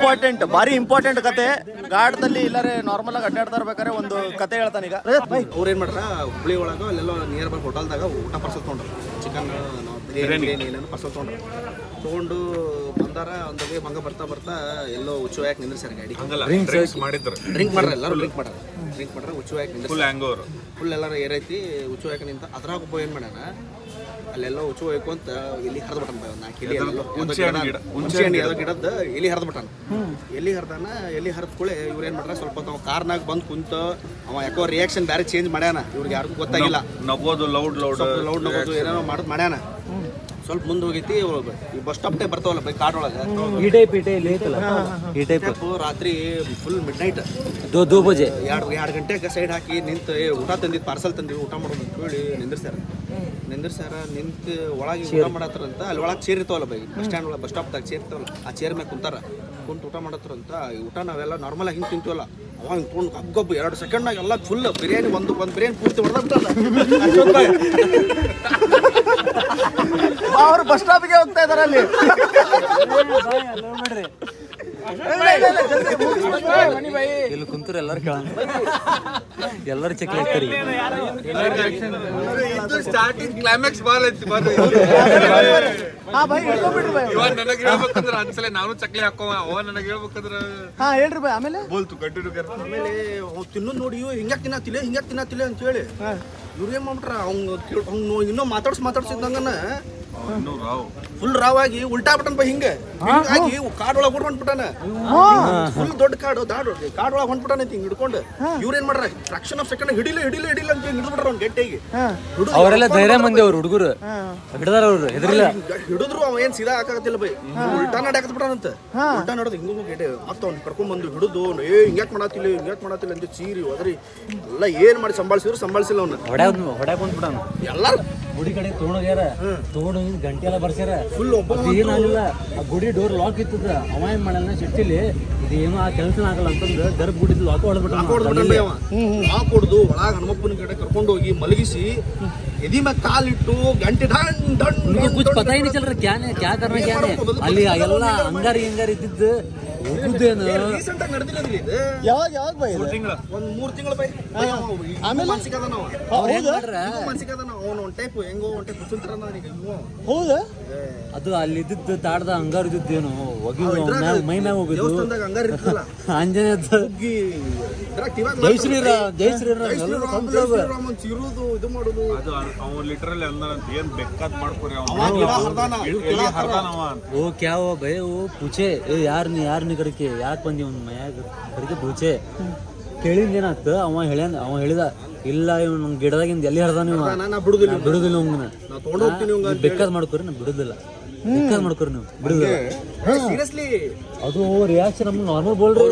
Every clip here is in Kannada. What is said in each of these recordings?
ಇಂಪಾರ್ಟೆಂಟ್ ಭಾರಿ ಇಂಪಾರ್ಟೆಂಟ್ ಕತೆ ಗಾಡದಲ್ಲಿ ಇಲ್ಲರೆ ನಾರ್ಮಲ್ ಆಗಿ ಅಡ್ಡಾಡ್ತಾ ಇರ್ಬೇಕಾದ್ರೆ ಒಂದು ಕತೆ ಹೇಳ್ತಾನೆ ಈಗ ಅವ್ರು ಏನು ಮಾಡ್ರ ಹುಬ್ಳಿ ಒಳಗೆ ಅಲ್ಲೆಲ್ಲೋ ನಿಯರ್ ಬೈ ಹೋಟೆಲ್ದಾಗ ಊಟ ಪಾರ್ಸಲ್ ತೊಗೊಂಡ್ರು ಚಿಕನ್ ಬಿರಿಯಾನಿ ಬಿರಿಯಾನಿ ಏನೇನು ಪಾರ್ಸಲ್ ತೊಗೊಂಡ್ರು ತೊಗೊಂಡು ಬಂದಾರ ಒಂದಾಗೆ ಹಂಗ ಬರ್ತಾ ಬರ್ತಾ ಎಲ್ಲೋ ಉಚ್ಚು ಯಾಕೆ ನಿಂದ್ರಿಸ್ಯಾರ ಗಾಡಿ ಡ್ರಿಂಕ್ಸ್ ಮಾಡಿದ್ರು ಡ್ರಿಂಕ್ ಮಾಡ್ರ ಎಲ್ಲರೂ ಡ್ರಿಂಕ್ ಮಾಡ್ರ ಡ್ರಿಂಕ್ ಮಾಡ್ರ ಉಚ್ಚು ಯಾಕೆ ನಿಂದ್ರಿಸ್ ಫುಲ್ ಹ್ಯಾಂಗ್ ಓವರ್ ಫುಲ್ ಎಲ್ಲಾರ ಏರೈತಿ ಉಚ್ಚು ಯಾಕೆ ನಿಂತ ಅದ್ರಾಗ ಒಬ್ಬ ಏನು ಮಾಡ್ಯಾನ ಅಲ್ಲೆಲ್ಲೋ ಉಚ್ಚು ಹೋಯ್ಕು ಅಂತ ಎಲ್ಲಿ ಹರಿದು ಬಿಟ್ಟಾನ ಒಂದು ನಾಲ್ಕು ಎಲಿ ಎಲ್ಲೋ ಹುಣ್ಸೆ ಹಣ್ಣು ಗಿಡ. ಹುಣ್ಸೆ ಹಣ್ಣು ಯಾವುದೋ ಗಿಡದ ಎಲಿ ಹರಿದು ಬಿಟ್ಟಾನ ಎಲ್ಲಿ ಹರಿದಾನ ಎಲ್ಲಿ ಹರಿದ ಕೂಳೆ ಇವ್ರು ಏನು ಮಾಡ್ರ ಸ್ವಲ್ಪ ಹೊತ್ತು ಅವ ಕಾರ್ನಾಗ ಬಂದು ಕುಂತ ಅವ ಯಾಕೋ ರಿಯಾಕ್ಷನ್ ಬೇರೆ ಚೇಂಜ್ ಮಾಡ್ಯಾನ ಇವ್ರಿಗೆ ಯಾರಿಗೂ ಗೊತ್ತಾಗಿಲ್ಲ ನಗೋದು ಲೌಡ್ ಲೌಡ್ ಸ್ವಲ್ಪ ಲೌಡ್ ನಗೋದು ಏನೇನೋ ಮಾಡೋದು ಮಾಡ್ಯಾನ ಸ್ವಲ್ಪ ಮುಂದೆ ಹೋಗೈತಿ ಈ ಬಸ್ ಸ್ಟಾಪ್ ಟೈಪ್ ಬರ್ತಾವಲ್ಲ ಬೈ ಕಾಡ್ ಒಳಗೆ ಈ ಟೈಪ್ ಈ ಟೈಪ್ ಐತಲ್ಲ ಈ ಟೈಪ್ ರಾತ್ರಿ ಫುಲ್ ಮಿಡ್ ನೈಟ್ ದೋ ದೋ ಬಜೆ ಎರಡು ಎರಡು ಗಂಟೆಗೆ ಸೈಡ್ ಹಾಕಿ ನಿಂತು ಏ ಊಟ ತಂದಿದ್ದು ಪಾರ್ಸಲ್ ತಂದಿದ್ದು ಊಟ ಮಾಡೋದು ಅಂತ ಹೇಳಿ ನಿಂದಿರ್ಸ್ಯಾರ ನಿಂದಿರ್ಸ್ಯಾರ ನಿಂತು ಒಳಗೆ ಊಟ ಮಾಡತ್ತಾರಂತ ಅಲ್ಲಿ ಒಳಗೆ ಚೇರ್ ಇರ್ತಾವಲ್ಲ ಬೈ ಬಸ್ ಸ್ಟ್ಯಾಂಡ್ ಒಳಗೆ ಬಸ್ ಸ್ಟಾಪ್ದಾಗ ಚೇರ್ ಇರ್ತಾವಲ್ಲ ಆ ಚೇರ್ ಮೇಲೆ ಕುಂತಾರ ಕುಂತು ಊಟ ಮಾಡತ್ತಾರಂತ ಈ ಊಟ ನಾವೆಲ್ಲ ನಾರ್ಮಲ್ ಆಗಿ ಹಿಂಗೆ ತಿಂತೀವಲ್ಲ ಅವ ಹಿಂಗೆ ತೊಗೊಂಡು ಕಗ್ಗೊಬ್ಬ ಎರಡು ಸೆಕೆಂಡ್ನಾಗ ಎಲ್ಲ ಫುಲ್ ಬಿರಿಯಾನಿ ಒಂದು ಒಂದು ಬಿರಿಯಾನಿ ಪೂರ್ತಿ ಹೊಡೆದ್ಬಿಟ್ಟಲ್ಲ ಅವ್ರು ಬಸ್ ಸ್ಟಾಪ್ಗೆ ಹೋಗ್ತಾ ಇದಾರೆ ಅಲ್ಲಿ ಇಲ್ಲಿ ಕುಂತರು ಎಲ್ಲರೂ ಕೇಳ ಎಲ್ಲರೂ ಚೆಕ್ ಹಾಕ್ತಾರೆ ಸ್ಟಾರ್ಟಿಂಗ್ ಕ್ಲೈಮ್ಯಾಕ್ಸ್ ಬಾಲ್ ಐತಿ ಬರ್ರಿ ಹಾ ಬೈ ಹಿಡ್ಕೊಂಡ್ಬಿಡ್ರಿ ಬೈ ಇವ ನನಗೆ ಹೇಳ್ಬೇಕಂದ್ರ ಅನ್ಸಲೆ ನಾನು ಚಕ್ಲಿ ಹಾಕೋ ಅವ ನನಗೆ ಹೇಳ್ಬೇಕಂದ್ರ ಹಾ ಹೇಳ್ರಿ ಬೈ ಆಮೇಲೆ ಬೋಲ್ತು ಕಂಟಿನ್ಯೂ ಕರ್ ಆಮೇಲೆ ಅವ್ನು ತಿನ್ನೋದು ನೋಡಿ ಇವ್ ಹಿಂಗ್ಯಾಕ್ ತಿನ್ನತ್ತಿಲ್ಲ ಹಿಂಗ್ಯಾಕ್ ತಿನ್ನತ್ತಿಲ್ಲ ಅಂತ ಹೇಳಿ ಇವ್ರು ಏನು ಮಾಡ್ಬಿಟ್ರ ಅವ್ನು ಅವ್ನು ಇನ್ನೂ ಮಾತಾಡ್ಸಿ ಮಾತಾಡ್ಸಿದಂಗನ ಇನ್ನೂ ರಾವ್ ಫುಲ್ ರಾವಾಗಿ ಉಲ್ಟಾ ಬಿಟ್ಟನ್ ಬೈ ಹಿಂಗೆ ಹಿಂಗಾಗಿ ಕಾಡ್ ಒಳಗೆ ಹೊಂಟ್ಬಿಟ್ಟಾನ ಫುಲ್ ದೊಡ್ಡ ಕಾಡು ದಾಡು ಕಾಡ್ ಒಳಗೆ ಹೊಂಟ್ಬಿಟ್ಟಾನ ಹಿಂಗ್ ಹಿಡ್ಕೊಂಡು ಇವ್ರು ಏನ್ ಮಾಡ್ರ ಫ್ರಾಕ್ಷನ್ ಆಫ್ ಸೆಕೆಂಡ್ ಹಿಡಿಲ ಹಿಡಿಲ ಹಿಡಿಲ ಅಂತ ಹಿಡಿದ್ಬಿಟ್ರ ಅವ್ನು ಗಟ್ಟಿಗೆ ಹಿಡಿದು ಅವರೆಲ್ಲ ಧೈರ್ಯ ಮಂದಿ ಅವ್ರು ಹುಡುಗರು ಹಿಡ್ದಾರ ಅವ್ರು ಹೆದರಿಲ್ಲ ಹಿಡಿದ್ರು ಅವ ಏನ್ ಸೀದಾ ಹಾಕಾಗತ್ತಿಲ್ಲ ಬೈ ಉಲ್ಟಾ ನಡ್ಯಾಕತ್ ಬಿಟ್ಟಾನಂತ ಉಲ್ಟಾ ನೋಡೋದು ಹಿಂಗ ಗೆಡೆ ಮತ್ತೆ ಅವ್ನು ಕರ್ಕೊಂಡ್ ಬಂದು ಹಿಡಿದು ಅವ್ನು ಏ ಹಿಂಗ್ಯಾಕ್ ಮಾಡತ್ತಿಲ್ಲ ಹಿಂಗ್ಯಾಕ್ ಮಾಡತ್ತಿಲ್ಲ ಅಂತ ಚೀರಿ ಹೋದ್ರಿ ಎಲ್ಲ ಏನ್ ಮಾಡಿ ಸಂಭಾಳಿಸಿದ್ರು ಸಂಭಾಳಿಸಿಲ್ಲ ಅವ್ನ ಹೊಡ್ಯಾ ಹೊಡ್ಯಾಕ್ ಬಂದ್ಬಿಟ್ಟಾನ ಎಲ್ಲಾರು ಗುಡಿ ಕಡೆ ತೊಗೊಂಡೋಗ್ಯಾರ ತೊಗೊಂಡು ಗಂಟೆ ಎಲ್ಲ ಬರ್ಸ್ಯಾರ ಫುಲ್ ಒಬ್ಬ ಅದು ಏನಾಗಲಿಲ್ಲ ಆ ಗುಡಿ ಡೋರ್ ಲಾಕ್ ಇತ್ತದ ಅವ ಏನ್ ಮಾಡಲ್ಲ ಸಿಟ್ಟಿಲಿ ಇದು ಏನೋ ಆ ಕೆಲಸ ಆಗಲ್ಲ ಅಂತಂದು ಗರ್ಭ ಗುಡಿದ ಲಾಕ್ ಹೊಡೆದ್ಬಿಟ್ಟ ಹೊಡ್ದ್ಬಿಟ್ಟಾನ ಬೈ ಅವ ಆ ಕೊಡ್ದು ಒಳಗ ಹನುಮಪ್ಪನ ಕಡೆ ಕರ್ಕೊಂಡು ಹೋಗಿ ಮಲಗಿಸಿ ಎದಿ ಮ್ಯಾಗ ಕಾಲಿಟ್ಟು ಗಂಟೆ ಡಣ್ ಡಣ್ उनको ಡಣ್ कुछ ಡಣ್ पता ही नहीं चल रहा क्या नहीं क्या करना क्या नहीं ಅಲ್ಲಿ ಎಲ್ಲ ಅಂಗಾರಿ ಹಿಂಗಾರಿ ಇದ್ದಿದ್ದು ಉಗುದೇನು ರೀಸೆಂಟ್ ಆಗಿ ನಡೆದಿಲ್ಲ ಇದು ಯಾವಾಗ ಯಾವಾಗ ಬೈ ಇದು? ಒಂದ್ ಮೂರ್ ತಿಂಗಳು ಬೈ ಆಮೇಲೆ ಮಾನಸಿಕ ಅದಾನ ಅವ ಅವ್ರು ಏನ್ ಮಾಡ್ರ ಇವ್ನು ಮಾನಸಿಕ ಅದಾನ ಅವನು ಒಂದ್ ಟೈಪ್ ಹೆಂಗೋ ಒಂದ್ ಟೈಪ್ ಕುಸುಂತರ ನನಗೆ ಇವ್ನು ಹೌದಾ ಅದು ಅಲ್ಲಿ ಇದ್ದಿದ್ದು ತಾಡ್ದ ಅಂಗಾರ ಇದ್ದಿದ್ದೇನು ಒಗಿದು ಇದ್ರಾಗ ಮೈ ಮ್ಯಾಗ ಹೋಗಿದ್ದು ದೇವಸ್ಥಾನದಾಗ ಹಂಗಾರ ಇರ್ತಲ್ಲ ಆಂಜನೇಯದ ಹೋಗಿ ಇದ್ರಾಗ ಕಿವ್ಯಾಗ ಜೈ ಶ್ರೀರಾಮ್ ಜೈ ಶ್ರೀರಾಮ್ ಜೈ ಎಲ್ಲರೂ ಶ್ರೀರಾಮ್, ಸಂಬಳ ಜೈ ಅವ. ಶ್ರೀರಾಮ್ ಅಂತ ಇರುದು ಇದು ಮಾಡುದು ಅದು ಅವ್ನು ಲಿಟ್ರಲಿ ಅಂದಂತ ಏನ್ ಬೇಕಾದ್ ಮಾಡ್ಕೊರಿ ಅವ ಅವ್ನು ಗಿಡ ಹರ್ದಾನ, ಇವ್ರು ಗಿಡ ಹರ್ದಾನ. ಹರ್ದಾನವ ಅಂತ वो क्या हुआ भाई वो पूछे ए यार ನೀ ಯಾರ್ ನೀ ಕಡೆಗೆ ಯಾಕೆ ಬಂದಿ ಅವ್ನ ಮನ್ಯಾಗ ಕಡೆಗೆ ಪೂಛೆ ಕೇಳಿಂದ ಏನಾತ ಅವ ಹೇಳ್ಯಾನ ಅವ ಹೇಳಿದ ಇಲ್ಲ ಇವ್ ನಮ್ ಗಿಡದಾಗಿಂದ ಎಲ್ಲಿ ಹರ್ದ ನೀವು ಹರ್ದಾನ, ನಾ ಬಿಡುದಿಲ್ಲ ಇವ್ನ. ಬಿಡುದಿಲ್ಲ ಅವ್ನ ನಾ ತಗೊಂಡ್ ಹೋಗ್ತೀನಿ ಇವಂಗ ಅಂತ ಬೇಕಾದ್ ಮಾಡ್ಕೊರಿ ನಾ ಬಿಡುದಿಲ್ಲ ಬೇಕಾದ್ ಮಾಡ್ಕೊರಿ ನೀವು ಬಿಡುದಿಲ್ಲ ಸೀರಿಯಸ್ಲಿ ಅದು ರಿಯಾಕ್ಷನ್ ನಮ್ಗೆ ನಾರ್ಮಲ್ ಬೋಲ್ರಿ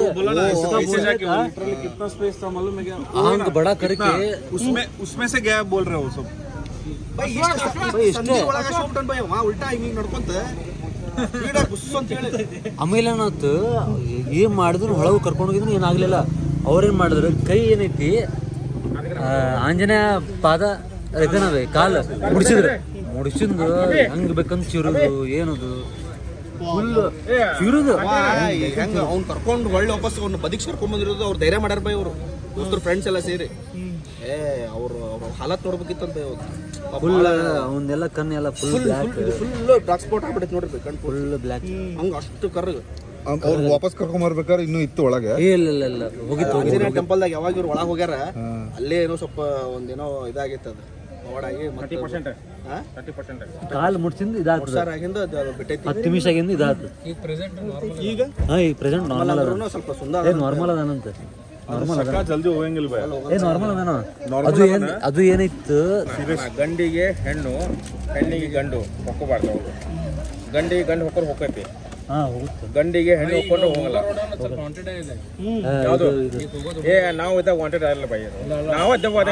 ಹಂಗ ಬಡ ಕರಿಕೆ उसमें उसमें से गया बोल रहे हो सब ಬೈ ಸಂಧಿ ಒಳಗ ಶೋಬ್ಟನ್ ಬೈ ಅವ ಉಲ್ಟಾ ಹಿಂಗ್ ಹಿಂಗ್ ನಡ್ಕೊಂತ ಸ್ಪೀಡ್ ಬುಸ್ ಅಂತ ಹೇಳಿ ಆಮೇಲೆ ಏನಾಯ್ತು ಏನ್ ಮಾಡಿದ್ರು ಒಳಗೆ ಕರ್ಕೊಂಡು ಹೋಗಿದ್ರು ಏನಾಗ್ಲಿಲ್ಲ ಅವ್ರೇನ್ ಮಾಡಿದ್ರು ಕೈ ಏನೈತಿ ಆ, ಆಂಜನೇಯ ಪಾದ ಇದನ್ನದ ಕಾಲ ಮುಡಿಸಿದ್ರು ಮುಡಿಸಿಂದು ಹೆಂಗ್ ಬೇಕಂತ ಚಿರುದು ಏನದು ಫುಲ್ ಚಿರುದು ಹೆಂಗ ಅವ್ನ್ ಕರ್ಕೊಂಡು ಒಳ್ಳೆ ವಾಪಸ್ ಅವ್ನ ಬದಿಕ್ ಕರ್ಕೊಂಡ್ ಬಂದಿರೋದು ಅವ್ರು ಧೈರ್ಯ ಮಾಡ್ಯಾರ ಬೈ ಅವರು ದೋಸ್ತರು ಫ್ರೆಂಡ್ಸ್ ಎಲ್ಲ ಸೇರಿ ಏ ಅವ್ರು ಅವ್ರ ಹಾಲತ್ ನೋಡ್ಬೇಕಿತ್ತಂತ ಫುಲ್ ಅವನ್ನೆಲ್ಲ ಕಣ್ಣೆಲ್ಲ full black full drug spot ಆಗ್ಬಿಟ್ಟೈತೆ ನೋಡ್ರಿ ಕಣ್ ಫುಲ್ ಫುಲ್ ಬ್ಲ್ಯಾಕ್ ಹಂಗ ಅಷ್ಟು ಕರ್ಗ ಅವ್ರು ವಾಪಸ್ ಕರ್ಕೊಂಡ್ ಬರ್ಬೇಕಾದ್ರೆ ಇನ್ನೂ ಇತ್ತು ಒಳಗೆ ಇಲ್ಲ ಇಲ್ಲ ಇಲ್ಲ ಹೋಗಿತ್ತು ಹೋಗಿತ್ತು ಆಂಜನೇಯ ಟೆಂಪಲ್ದಾಗ ಯಾವಾಗ ಇವ್ರು ಒಳಗೆ ಹೋಗ್ಯಾರ ಅಲ್ಲೇ ಏನೋ ಸ್ವಲ್ಪ ಒಂದೇನೋ ಇದಾಗೈತೆ ಅದು ಪವಾಡಾಗಿ ಮತ್ತೆ ಕಾಲು ಮುಡ್ಸಿಂದ ಇದಾಗ್ತದ ಸರ್ ಆಗಿಂದ ಅದು ಅದು ಬಿಟ್ಟೈತಿ ಹತ್ತು ನಿಮಿಷ ಆಗಿಂದ ಇದಾಗ್ತದ ಈಗ ಹಾ ಈಗ ಪ್ರೆಸೆಂಟ್ ನಾರ್ಮಲ್ ಅದ ಆದ್ರೂ ಸ್ವಲ್ಪ ಸುಂದರ ಏ ನಾರ್ಮಲ್ ಅದಾನಂತ ನಾರ್ಮಲ್ ಅದ ಜಲ್ದಿ ಹೋಗಂಗಿಲ್ಲ ಬೈ ಏ ನಾರ್ಮಲ್ ಅದಾನ ಅದು ಏನ್ ಅದು ಏನಿತ್ತು ಗಂಡಿಗೆ ಹೆಣ್ಣು ಹೆಣ್ಣಿಗೆ ಗಂಡು ಹೊಕ್ಕೋಬಾರ್ದು ಅವರು ಗಂಡಿಗೆ ಗಂಡು ಹೊಕ್ಕೋರು ಹೊಕ್ಕೈತಿ ಹಾ ಹೋಗುತ್ತೆ ಗಂಡಿಗೆ ಹೆಣ್ಣು ಹೊಕ್ಕೊಂಡ್ರೆ ಹೋಗಲ್ಲ ಆ, ಇದು- ಇದು ಏ ನಾವು ಇದ್ದಾಗ ವಾಂಟೆಡ್ ಆಗಲ್ಲ ಬೈ ನಾವು